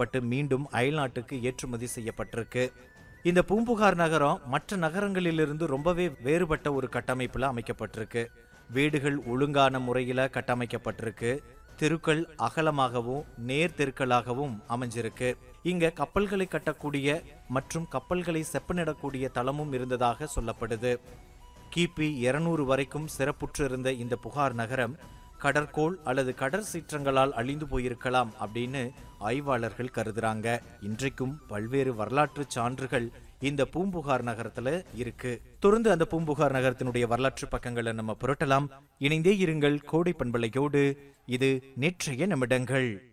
வாங்கப்பட்டு மீண்டும் அயல்நாட்டுக்கு ஏற்றுமதி செய்யப்பட்டிருக்கு இந்த பூம்புகார் நகரம் மற்ற நகரங்களிலிருந்து ரொம்பவே வேறுபட்ட ஒரு கட்டமைப்புல அமைக்கப்பட்டிருக்கு வீடுகள் ஒழுங்கான முறையில கட்டமைக்கப்பட்டிருக்கு தெருக்கள் அகலமாகவும் நேர் தெருக்களாகவும் அமைஞ்சிருக்கு இங்க கப்பல்களை கட்டக்கூடிய மற்றும் கப்பல்களை செப்பனிடக்கூடிய தளமும் இருந்ததாக சொல்லப்படுது கிபி 200 வரைக்கும் சிறப்புற்று இருந்த இந்த புகார் நகரம் கடற்கோள் அல்லது கடற் சீற்றங்களால் அழிந்து போயிருக்கலாம் அப்படின்னு ஆய்வாளர்கள் கருதுறாங்க இன்றைக்கும் பல்வேறு வரலாற்று சான்றுகள் இந்த பூம்புகார் நகரத்துல இருக்கு தொடர்ந்து அந்த பூம்புகார் நகரத்தினுடைய வரலாற்று பக்கங்களை நம்ம புரட்டலாம் இணைந்தே இருங்கள் கோடை பண்பலையோடு இது நேற்றைய நிமிடங்கள்